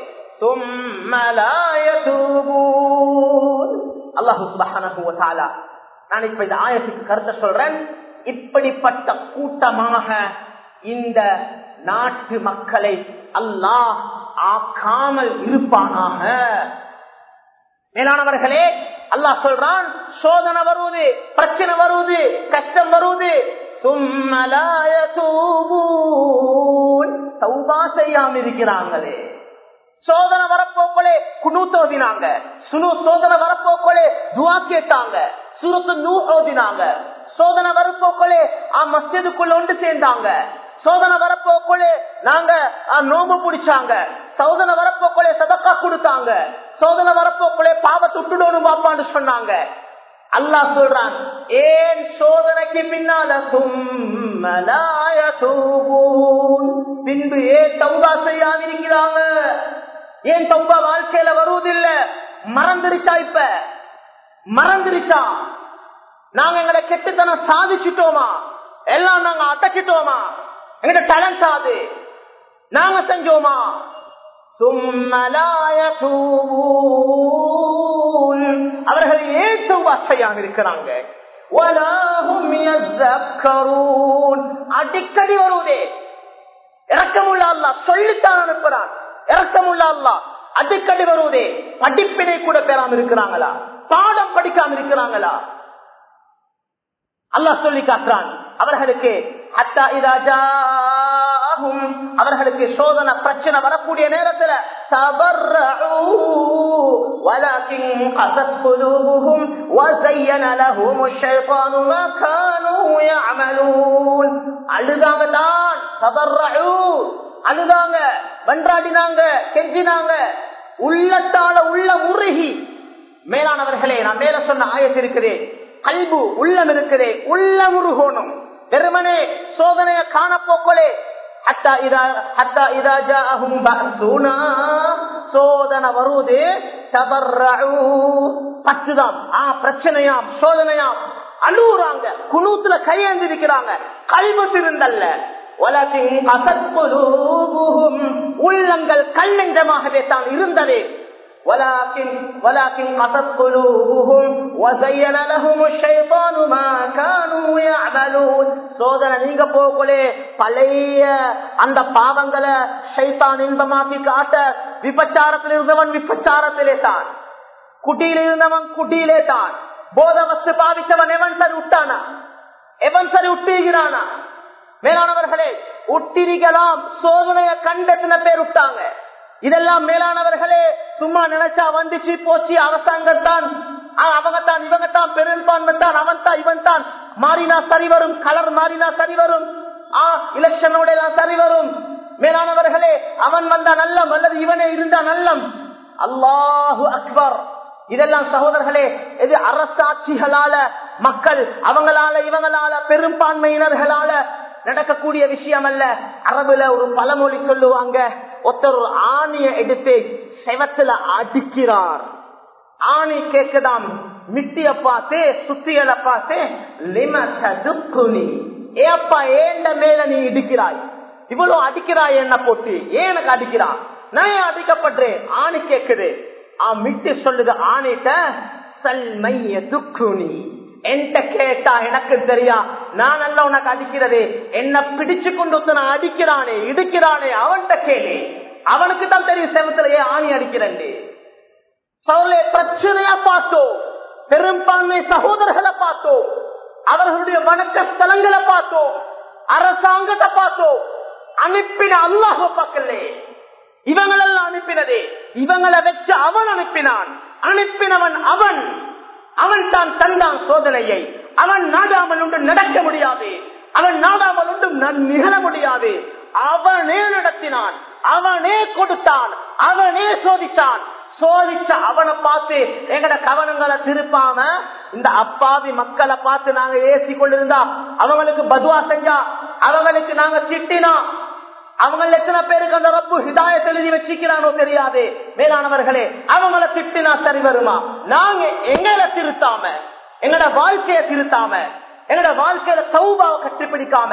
அல்லாஹு சுபஹானஹு நான் இப்ப இந்த ஆயத்துக்கு கருத்தை சொல்றேன் இப்படிப்பட்ட கூட்டமாக இந்த நாட்டு மக்களை அல்லாஹ் ஆக்காமல் இருப்பானாக மேலானவர்களே அல்லாஹ் சொல்றான் சோதனை வருவது பிரச்சனை வருவது கஷ்டம் வருவது சௌபா செய்யாம இருக்கிறாங்களே சோதனை வரப்போக்களே குணு தோதினாங்க சுனு சோதனை வரப்போக்களே துவா கேட்டாங்க சுருத்து நூ ஓதினாங்க சோதனை வரப்போக்களே ஆ மஸ்ஜிதுக்குள்ள ஒன்று சேர்ந்தாங்க சோதனை வரப்போக்குள்ளே நாங்க நோம்பு பிடிச்சாங்க சோதனை வரப்போக்குள்ளே சதக்கா கொடுத்தாங்க சோதனை வரப்போக்குள்ளே பாவத்தை விட்டுடணும் பாப்பான்னு சொன்னாங்க அல்லாஹ் சொல்றான் ஏன் சோதனைக்கு பின்னால பின்பு ஏன் தௌபா செய்யாதிருக்கிறாங்க ஏன் தௌபா வாழ்க்கையில வருவதில்லை மறந்துருச்சா இப்ப மறந்துருச்சா நாங்க எங்களை கெட்டுத்தனம் சாதிச்சுட்டோமா எல்லாம் நாங்க அடக்கிட்டோமா எங்கிட்ட டேலண்ட் ஆகுது நாங்க செஞ்சோமா அவர்கள் ஏன் செய்யாம இருக்கிறாங்க அடிக்கடி வருவதே இறக்கமுள்ள அல்லா சொல்லித்தான் அனுப்புறான் இறக்கமுள்ள அல்லா அடிக்கடி வருவதே படிப்பினை கூட பெறாம இருக்கிறாங்களா பாடம் படிக்காம இருக்கிறாங்களா அல்லாஹ் சொல்லி காட்டுறான் அவர்களுக்கு ஹத்தா இதாஜாகும் அவர்களுக்கு சோதனை பிரச்சனை வரக்கூடிய நேரத்துல ولكن قست قلوبهم وزين لهم الشيطان ما كانوا يعملون அழுதாங்க தான் அழுதாங்க வன்றாடினாங்க கெஞ்சினாங்க உள்ளத்தால உள்ள முருகி மேலானவர்களே நான் மேல சொன்ன ஆயத்து இருக்கிறேன் கல்பு உள்ளம் இருக்கிறே உள்ள முருகோனும் வெறுமனே சோதனைய காணப்போக்களே சோதனை வருவது பச்சுதான் பிரச்சனையாம் சோதனையாம் அழுகுறாங்க குணூத்துல கையேந்திருக்கிறாங்க கல்வு திருந்தல்ல உள்ளங்கள் கல்லெஞ்சமாகவே தான் இருந்ததே ولكن ولكن قست قلوبهم وزين لهم الشيطان ما كانوا يعملون சோதனை நீங்க போகலே பழைய அந்த பாவங்களை ஷைத்தான் இன்பமாக்கி காட்ட விபச்சாரத்தில் இருந்தவன் விபச்சாரத்திலே தான் குட்டியில இருந்தவன் குட்டியிலே தான் போத வஸ்து பாவித்தவன் எவன் சரி விட்டானா எவன் சரி விட்டுகிறானா மேலானவர்களே உட்டிரிக்கலாம் சோதனைய கண்ட சில பேர் விட்டாங்க இதெல்லாம் மேலானவர்களே சும்மா நினைச்சா வந்துச்சு போச்சு அரசாங்கம் தான் அவங்க தான் இவங்க தான் பெரும்பான்மை தான் அவன் தான் இவன் தான் மாறினா சரி வரும் கலர் மாறினா சரி வரும் எலெக்ஷனோட எல்லாம் சரி வரும் மேலானவர்களே அவன் வந்தா நல்லம் அல்லது இவனே இருந்தா நல்லம் அல்லாஹு அக்பர் இதெல்லாம் சகோதரர்களே இது அரசாட்சிகளால மக்கள் அவங்களால இவங்களால பெரும்பான்மையினர்களால நடக்கக்கூடிய விஷயம் அல்ல அரபுல ஒரு பழமொழி சொல்லுவாங்க ஒருத்தர் ஒரு ஆணிய எடுத்து செவத்துல அடிக்கிறார் ஆணி கேக்குதாம் மிட்டிய பார்த்து சுத்தியலை பார்த்து லிமி ஏப்பா ஏண்ட மேல நீ இடிக்கிறாய் இவ்வளவு அடிக்கிறாய் என்ன போட்டு ஏன் எனக்கு அடிக்கிறான் நான் ஏன் அடிக்கப்படுறேன் ஆணி கேக்குது ஆ மிட்டி சொல்லுது ஆணிட்ட சல்மைய துக்குனி என்கிட்ட கேட்டா எனக்கு தெரியா நான் அல்ல உனக்கு அடிக்கிறது என்ன பிடிச்சு கொண்டு நான் அடிக்கிறானே இடிக்கிறானே அவன்கிட்ட கேளு அவனுக்கு தான் தெரியும் செவத்துல ஏன் ஆணி அடிக்கிறேன் சோழே பிரச்சனையா பார்த்தோம் பெரும்பான்மை சகோதரர்களை பார்த்தோம் அவர்களுடைய வணக்க ஸ்தலங்களை பார்த்தோம் அரசாங்கத்தை பார்த்தோம் அனுப்பின அல்லாஹ பார்க்கலே இவங்களெல்லாம் அனுப்பினதே இவங்களை வச்சு அவன் அனுப்பினான் அனுப்பினவன் அவன் அவன் தான் தந்தான் சோதனையை அவன் நாடாமல் ஒன்றும் நடக்க முடியாது அவன் நாடாமல் ஒன்றும் நிகழ முடியாது அவனே நடத்தினான் அவனே கொடுத்தான் அவனே சோதித்தான் சோதிச்ச அவனை பார்த்து எங்கட கவனங்களை திருப்பாம இந்த அப்பாவி மக்களை பார்த்து நாங்க ஏசி கொண்டிருந்தா அவங்களுக்கு பதுவா செஞ்சா அவங்களுக்கு நாங்க திட்டினா அவங்க எத்தனை பேருக்கு அந்த ரப்பு ஹிதாயத் எழுதி வச்சிக்கிறானோ தெரியாது மேலானவர்களே அவங்கள திட்டினா சரி வருமா நாங்க எங்களை திருத்தாம எங்களோட வாழ்க்கையை திருத்தாம எங்களோட வாழ்க்கையில சௌபாவை கட்டுப்பிடிக்காம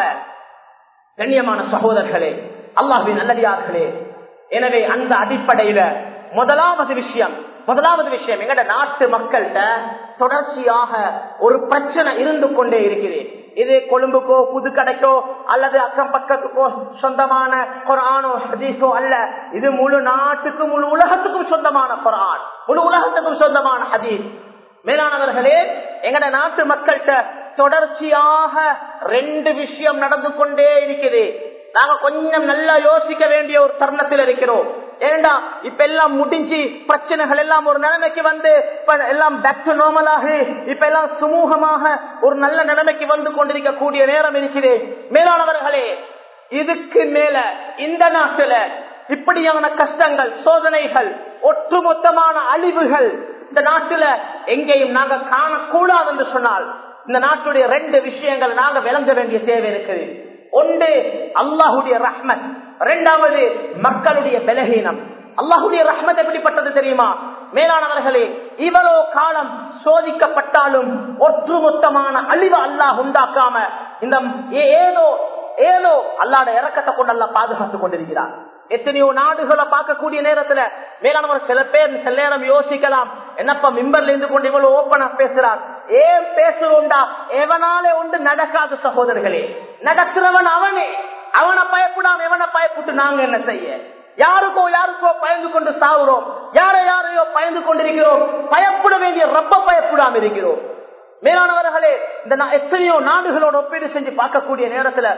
கண்ணியமான சகோதரர்களே அல்லாஹின் நல்லடியார்களே எனவே அந்த அடிப்படையில முதலாவது விஷயம் முதலாவது விஷயம் எங்கட நாட்டு மக்கள்கிட்ட தொடர்ச்சியாக ஒரு பிரச்சனை இருந்து கொண்டே இருக்கிறது இது கொழும்புக்கோ புதுக்கடைக்கோ அல்லது அக்கம் பக்கத்துக்கோ சொந்தமான குரானோ ஹதீஸோ அல்ல இது முழு நாட்டுக்கும் முழு உலகத்துக்கும் சொந்தமான குரான் முழு உலகத்துக்கும் சொந்தமான ஹதீஸ் மேலானவர்களே எங்கட நாட்டு மக்கள்கிட்ட தொடர்ச்சியாக ரெண்டு விஷயம் நடந்து கொண்டே இருக்குது நாங்க கொஞ்சம் நல்லா யோசிக்க வேண்டிய ஒரு தருணத்தில் இருக்கிறோம் ஏண்டா இப்ப எல்லாம் முடிஞ்சு பிரச்சனைகள் எல்லாம் ஒரு நிலைமைக்கு வந்து இப்ப எல்லாம் பேக் டு நார்மலாக இப்ப எல்லாம் சுமூகமாக ஒரு நல்ல நிலைமைக்கு வந்து கொண்டிருக்க கூடிய நேரம் இருக்குது மேலானவர்களே இதுக்கு மேல இந்த நாட்டுல இப்படியான கஷ்டங்கள் சோதனைகள் ஒட்டுமொத்தமான அழிவுகள் இந்த நாட்டுல எங்கேயும் நாங்க காணக்கூடாது என்று சொன்னால் இந்த நாட்டுடைய ரெண்டு விஷயங்கள் நாங்க விளங்க வேண்டிய தேவை இருக்குது ஒன்று அல்லாஹுடைய ரஹ்மத் இரண்டாவது மக்களுடைய பலகீனம் அல்லாஹுடைய ரஹ்மத் எப்படிப்பட்டது தெரியுமா மேலானவர்களே இவ்வளவு காலம் சோதிக்கப்பட்டாலும் ஒற்றுமொத்தமான அழிவு அல்லாஹ் உண்டாக்காம இந்த ஏதோ ஏதோ அல்லாட இறக்கத்தை கொண்டு அல்ல பாதுகாத்துக் கொண்டிருக்கிறார் எத்தனையோ நாடுகளை பார்க்கக்கூடிய நேரத்துல மேலானவர் சில பேர் சில நேரம் யோசிக்கலாம் என்னப்பா மிம்பர்ல இருந்து கொண்டு இவ்வளவு ஓப்பனா பேசுறார் ஏன் பேசுறோம்டா எவனாலே ஒன்று நடக்காத சகோதரர்களே நடக்கிறவன் அவனே அவனை பயப்படாம எவனை பயப்பட்டு நாங்க என்ன செய்ய யாருக்கோ யாருக்கோ பயந்து கொண்டு சாவுறோம் யாரை யாரையோ பயந்து கொண்டிருக்கிறோம் பயப்பட வேண்டிய ரப்ப பயப்படாம இருக்கிறோம் மேலானவர்களே இந்த எத்தனையோ நாடுகளோட ஒப்பீடு செஞ்சு பார்க்கக்கூடிய நேரத்துல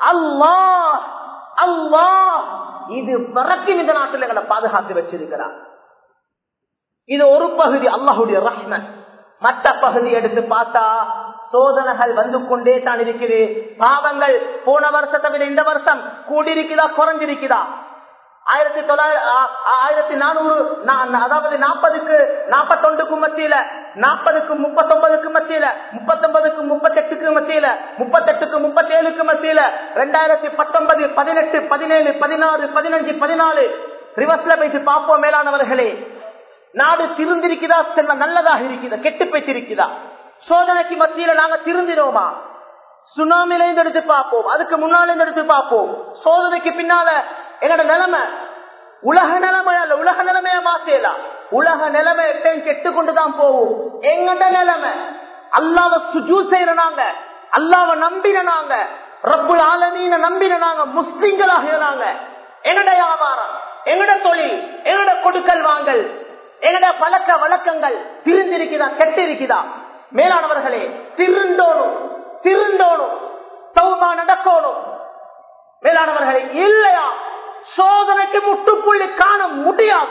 அல்லாஹ் அல்லாஹ் இது வரைக்கும் இந்த நாட்டில் எங்களை பாதுகாத்து வச்சிருக்கிறார் இது ஒரு பகுதி அல்லாஹுடைய ரஹ்மன் மற்ற பகுதி எடுத்து பார்த்தா சோதனைகள் வந்து கொண்டே தான் இருக்குது பாவங்கள் போன வருஷத்தை விட இந்த வருஷம் கூடியிருக்குதா குறைஞ்சிருக்குதா ஆயிரத்தி தொள்ளாயிரம் ஆயிரத்தி நானூறு அதாவது நாற்பதுக்கு நாற்பத்தொண்டுக்கு மத்தியில நாற்பதுக்கு முப்பத்தொன்பதுக்கு மத்தியில முப்பத்தொன்பதுக்கு முப்பத்தெட்டுக்கு மத்தியில முப்பத்தெட்டுக்கு முப்பத்தேழுக்கு மத்தியில ரெண்டாயிரத்தி பத்தொன்பது பதினெட்டு பதினேழு பதினாறு பதினஞ்சு பதினாலு ரிவர்ஸ்ல பேசி பார்ப்போம் மேலானவர்களே நாடு திருந்திருக்குதா நல்லதாக இருக்குதா கெட்டு போய்த்திருக்குதா சோதனைக்கு மத்தியில நாங்க திருந்தினோமா சுனாமில இருந்து எடுத்து பார்ப்போம் அதுக்கு முன்னால இருந்து எடுத்து பார்ப்போம் சோதனைக்கு பின்னால என்னோட நிலைமை உலக நிலைமை அல்ல உலக நிலைமைய மாத்தலாம் உலக நிலைமை எப்பயும் கெட்டு கொண்டுதான் போகும் எங்கட நிலைமை அல்லாவ சுஜூ செய்யற நாங்க அல்லாவ நம்பின நாங்க ரப்புல் ஆலமீன நம்பின நாங்க முஸ்லிம்களாக நாங்க எங்கட வியாபாரம் எங்கட தொழில் எங்கட கொடுக்கல் வாங்கல் எங்கட பழக்க வழக்கங்கள் திருந்திருக்குதா கெட்டு இருக்குதா மேலானவர்களே திருந்தோணும் திருந்தோணும் சௌபா நடக்கணும் மேலானவர்களே இல்லையா சோதனைக்கு முட்டுப்புள்ளி காண முடியாது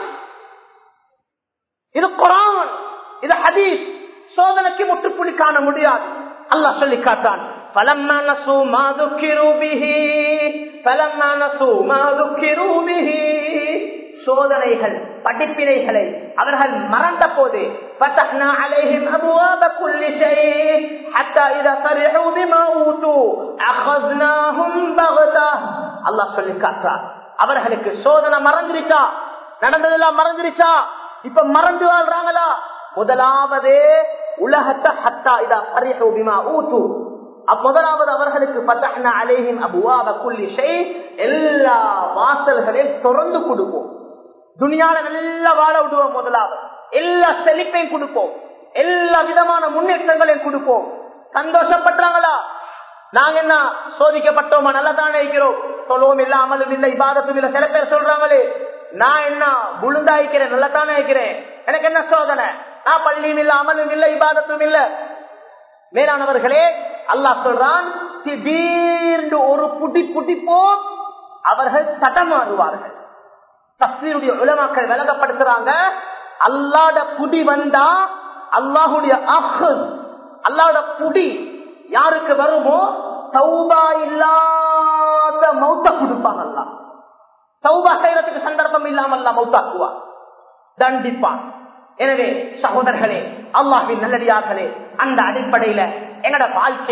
இது குரான் இது ஹதீஸ் சோதனைக்கு முட்டுப்புள்ளி காண முடியாது அல்லாஹ் சொல்லி காட்டான் فلما نسوا ما ذكروا به فلما نسوا ما ذكروا به சோதனைகள் படிப்பினைகளை அவர்கள் மறந்த போது فتحنا عليهم ابواب كل شيء حتى اذا فرحوا بما اوتوا اخذناهم بغته அல்லாஹ் சொல்லி காட்டுறார் அவர்களுக்கு சோதனை மறந்துருச்சா நடந்ததெல்லாம் மறந்துருச்சா இப்ப மறந்து வாழ்றாங்களா முதலாவது உலகத்தை ஹத்தா இதா பரிஹு பிமா ஊத்து முதலாவது அவர்களுக்கு பத்தஹ்னா அலைஹிம் அபுவாப குல்லி ஷை எல்லா வாசல்களையும் திறந்து கொடுப்போம் துணியால நல்லா வாழ விடுவோம் முதலாவது எல்லா செழிப்பையும் கொடுப்போம் எல்லா விதமான முன்னேற்றங்களையும் கொடுப்போம் சந்தோஷப்பட்டாங்களா நாங்க என்ன சோதிக்கப்பட்டோமா நல்லா தானே இருக்கிறோம் சொல்லுவோம் இல்ல அமலும் இல்ல இபாதத்தும் இல்ல சில பேர் சொல்றாங்களே நான் என்ன விழுந்தாய்க்கிறேன் நல்லா தானே இருக்கிறேன் எனக்கு என்ன சோதனை நான் பள்ளியும் இல்ல அமலும் இல்ல இபாதத்தும் இல்ல மேலானவர்களே அல்லாஹ் சொல்றான் திடீர்னு ஒரு புடி புடிப்போம் அவர்கள் தடமாறுவார்கள் தஸ்தீருடைய உலமாக்கள் விலகப்படுத்துறாங்க அல்லாட புடி வந்தா அல்லாஹுடைய அஹ் அல்லாட புடி யாருக்கு வருமோ சௌபா இல்லாத மௌத்த கொடுப்பாங்க அல்லா சௌபா செய்யறதுக்கு சந்தர்ப்பம் இல்லாம மௌத்தாக்குவா தண்டிப்பான் எனவே சகோதரர்களே அல்லாஹின் நல்லடியார்களே அந்த அடிப்படையில எங்கட வாழ்க்கைய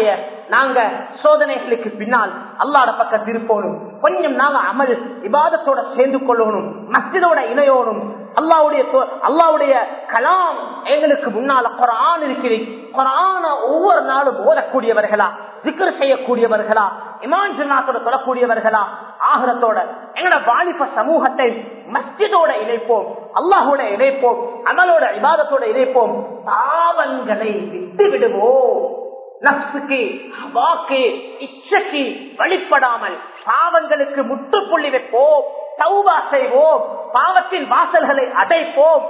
நாங்க சோதனைகளுக்கு பின்னால் அல்லாட பக்கம் திருப்போனும் கொஞ்சம் நாங்க அமல் இபாதத்தோட சேர்ந்து கொள்ளணும் மஸ்ஜிதோட இணையோனும் அல்லாவுடைய அல்லாவுடைய கலாம் எங்களுக்கு முன்னால குரான் இருக்கிறேன் குரான ஒவ்வொரு நாளும் ஓதக்கூடியவர்களா திக்கர் செய்யக்கூடியவர்களா இமான் ஜன்னாத்தோட சொல்லக்கூடியவர்களா ஆகரத்தோட எங்கட வாலிப சமூகத்தை மஸ்ஜிதோட இணைப்போம் அல்லாஹோட இணைப்போம் அமலோட இபாதத்தோட இணைப்போம் பாவங்களை விட்டு விடுவோம் நப்சுக்கு ஹவாக்கு இச்சைக்கு வழிபடாமல் பாவங்களுக்கு முற்றுப்புள்ளி வைப்போம் தௌபா செய்வோம் பாவத்தின் வாசல்களை அடைப்போம்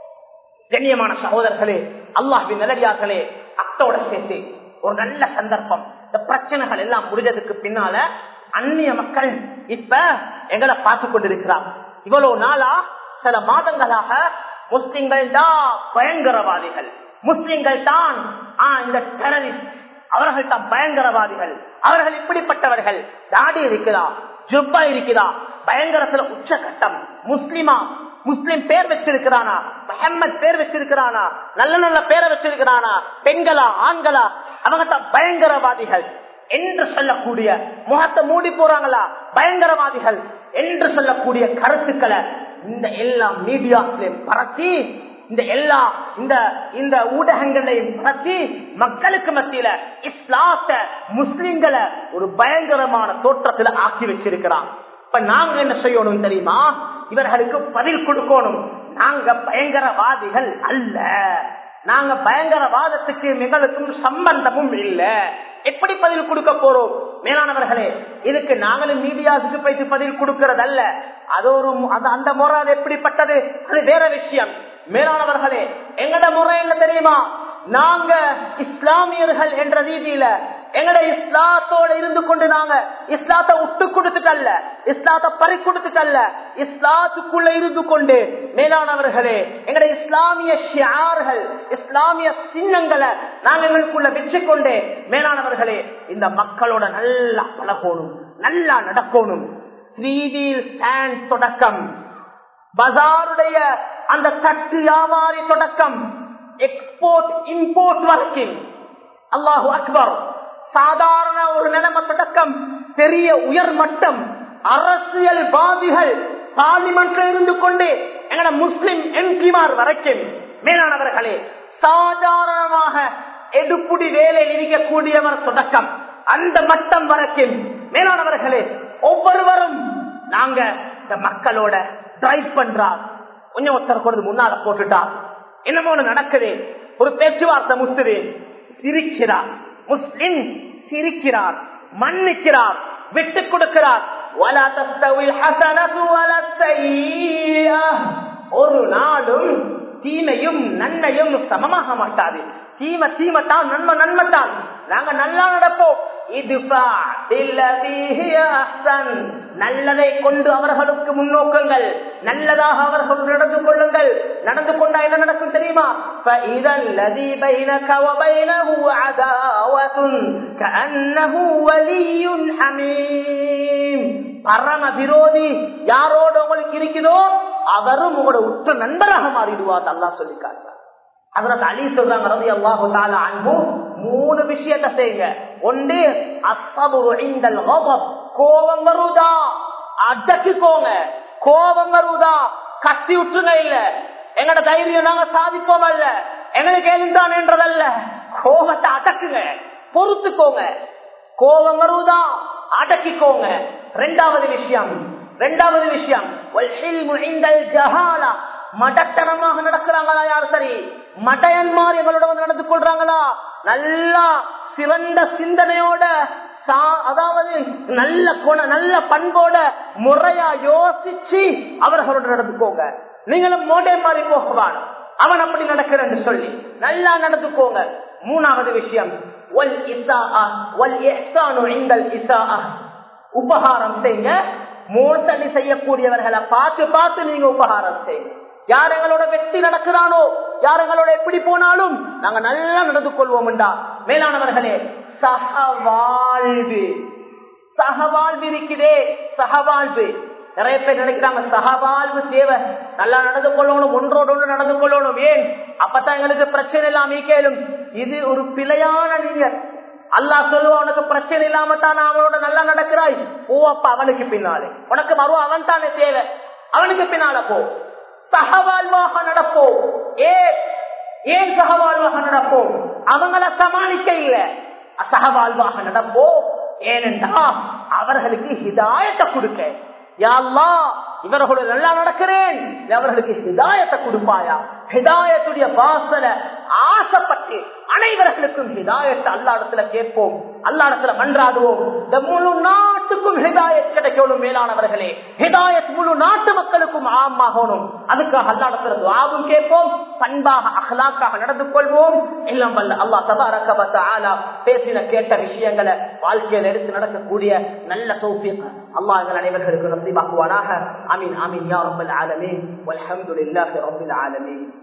கண்ணியமான சகோதரர்களே அல்லாஹின் நிலடியார்களே அத்தோட சேர்த்து ஒரு நல்ல சந்தர்ப்பம் இந்த பிரச்சனைகள் எல்லாம் முடிஞ்சதுக்கு பின்னால அந்நிய மக்கள் இப்ப எங்களை பார்த்து கொண்டிருக்கிறார் இவ்வளவு நாளா சில மாதங்களாக முஸ்லிம்கள் தான் பயங்கரவாதிகள் முஸ்லிம்கள் தான் இந்த டெரரிஸ்ட் அவர்கள் தான் பயங்கரவாதிகள் அவர்கள் இப்படிப்பட்டவர்கள் தாடி இருக்கிறா ஜுப்பா இருக்கிறா பயங்கரத்துல உச்சகட்டம் முஸ்லிமா முஸ்லிம் பேர் வச்சிருக்கிறானா முகம்மது பேர் வச்சிருக்கிறானா நல்ல நல்ல பேரை வச்சிருக்கிறானா பெண்களா ஆண்களா அவங்க தான் பயங்கரவாதிகள் என்று சொல்லக்கூடிய முகத்தை மூடி போறாங்களா பயங்கரவாதிகள் என்று சொல்லக்கூடிய கருத்துக்களை இந்த எல்லா மீடியாக்களையும் பரத்தி இந்த எல்லா இந்த இந்த ஊடகங்களையும் பரத்தி மக்களுக்கு மத்தியில இஸ்லாத்த முஸ்லிம்களை ஒரு பயங்கரமான தோற்றத்துல ஆக்கி வச்சிருக்கிறான் இப்ப நாங்க என்ன செய்யணும் தெரியுமா இவர்களுக்கு பதில் கொடுக்கணும் நாங்க பயங்கரவாதிகள் அல்ல நாங்க பயங்கரவாதத்துக்கு எங்களுக்கும் சம்பந்தமும் இல்ல எப்படி பதில் கொடுக்க போறோம் மேலானவர்களே இதுக்கு நாங்களும் மீடியாவுக்கு போயிட்டு பதில் கொடுக்கிறது அல்ல அது ஒரு அந்த முறை அது எப்படிப்பட்டது அது வேற விஷயம் மேலானவர்களே எங்கட முறை என்ன தெரியுமா நாங்க இஸ்லாமியர்கள் என்ற ரீதியில எங்கட இஸ்லாத்தோட இருந்து கொண்டு நாங்க இஸ்லாத்தை விட்டு கொடுத்துட்டல்ல இஸ்லாத்தை பறி கொடுத்துட்டல்ல இஸ்லாத்துக்குள்ள இருந்து கொண்டு மேலானவர்களே எங்கட இஸ்லாமிய ஷியார்கள் இஸ்லாமிய சின்னங்களை நாங்க எங்களுக்குள்ள வச்சுக்கொண்டு மேலானவர்களே இந்த மக்களோட நல்லா பழகணும் நல்லா நடக்கணும் தொடக்கம் பஜாருடைய அந்த தட்டு வியாபாரி தொடக்கம் எக்ஸ்போர்ட் இம்போர்ட் வரைக்கும் அல்லாஹு அக்பர் சாதாரண ஒரு நிலைமை தொடக்கம் பெரிய உயர் மட்டம் அரசியல்வாதிகள் பார்லிமெண்ட்ல இருந்து கொண்டு எங்கட முஸ்லிம் எம்பிமார் வரைக்கும் மேலானவர்களே சாதாரணமாக எடுப்புடி வேலையில் இருக்கக்கூடியவர் தொடக்கம் அந்த மட்டம் வரைக்கும் மேலானவர்களே ஒவ்வொருவரும் நாங்க இந்த மக்களோட டிரைவ் பண்றார் கொஞ்சம் ஒருத்தர் கொண்டு முன்னால போட்டுட்டா என்னமோ நடக்குது ஒரு பேச்சுவார்த்தை முத்துது சிரிக்கிறார் முஸ்லிம் சிரிக்கிறார் மன்னிக்கிறார் விட்டு கொடுக்கிறார் ஒரு நாடும் தீமையும் நன்மையும் சமமாக மாட்டாது தீமை தீமத்தான் நன்மை நன்மைத்தான் நாங்க நல்லா நடப்போம் நல்லதை கொண்டு அவர்களுக்கு முன்னோக்கங்கள் நல்லதாக அவர்கள் நடந்து கொள்ளுங்கள் நடந்து கொண்டா என்ன நடக்கும் தெரியுமா பரம விரோதி யாரோட உங்களுக்கு இருக்குதோ அவரும் உங்களோட உற்ற நண்பராக மாறிடுவார் அல்லா சொல்லி காட்டுறார் அதற்கு அலி சொல்றாங்க ரவி அல்லாஹு தாலா அன்பு மூணு விஷயத்த செய்யுங்க ஒன்று அசபுங்கள் கோபம் வருதா அடக்கிக்கோங்க கோபம் வருதா கத்தி விட்டுருங்க இல்ல எங்கட தைரியம் நாங்க சாதிப்போம் அல்ல எங்களுக்கு எழுந்தான் என்றதல்ல கோபத்தை அடக்குங்க பொறுத்துக்கோங்க கோபம் வருவதா அடக்கிக்கோங்க ரெண்டாவது விஷயம் ரெண்டாவது விஷயம் மடத்தனமாக நடக்கிறாங்களா யார் சரி மடையன்மார் எங்களோட வந்து நடந்து கொள்றாங்களா நல்லா சிறந்த சிந்தனையோட அதாவது நல்ல குண நல்ல பண்போட முறையா யோசிச்சு அவர்களோட நடந்துக்கோங்க நீங்களும் மோடே மாறி போகவான் அவன் அப்படி நடக்கிறன்னு சொல்லி நல்லா நடந்துக்கோங்க மூணாவது விஷயம் உபகாரம் செய்யுங்க மோசடி செய்யக்கூடியவர்களை பார்த்து பார்த்து நீங்க உபகாரம் செய்யுங்க யார் எங்களோட வெற்றி நடக்கிறானோ யார் எங்களோட எப்படி போனாலும் நாங்க நல்லா நடந்து கொள்வோம்டா மேலானவர்களே சகவாழ்வு சகவாழ்வு இருக்குதே சகவாழ்வு நிறைய பேர் நினைக்கிறாங்க சகவாழ்வு தேவை நல்லா நடந்து கொள்ளணும் ஒன்றோடு ஒன்று நடந்து கொள்ளணும் ஏன் அப்பதான் எங்களுக்கு பிரச்சனை எல்லாம் கேளும் இது ஒரு பிழையான நீங்க அல்லாஹ் சொல்லுவான் உனக்கு பிரச்சனை இல்லாம தான் அவனோட நல்லா நடக்கிறாய் போ அப்ப அவனுக்கு பின்னாலே உனக்கு மறு அவன் தானே தேவை அவனுக்கு பின்னால போ சகவாழ்வாக நடப்போம் ஏ ஏன் சகவாழ்வாக நடப்போம் அவங்கள சமாளிக்க இல்ல அசகவாழ்வாக நடப்போம் ஏனென்றா அவர்களுக்கு ஹிதாயத்தை கொடுக்க யாழ்லா இவர்களோட நல்லா நடக்கிறேன் அவர்களுக்கு ஹிதாயத்தை கொடுப்பாயா ஹிதாயத்துடைய வாசனை ஆசைப்பட்டு அனைவர்களுக்கும் ஹிதாயத்தை அல்லா இடத்துல கேட்போம் அல்லா இடத்துல மன்றாடுவோம் இந்த முழு நாட்டுக்கும் ஹிதாயத் கிடைக்கணும் மேலானவர்களே ஹிதாயத் முழு நாட்டு மக்களுக்கும் ஆமாகணும் அதுக்காக அல்லா இடத்துல துவாவும் கேட்போம் பண்பாக அகலாக்காக நடந்து கொள்வோம் எல்லாம் வல்ல அல்லா தபாரக்கபத்த ஆலா பேசின கேட்ட விஷயங்களை வாழ்க்கையில எடுத்து நடக்கக்கூடிய நல்ல சௌஃபியம் அல்லாஹ் எங்கள் அனைவர்களுக்கு நம்பிவாக்குவானாக அமீன் அமீன் யா ரப்பல் ஆலமீன் வல்ஹம்துலில்லாஹி ரப்பில் ஆலமீன்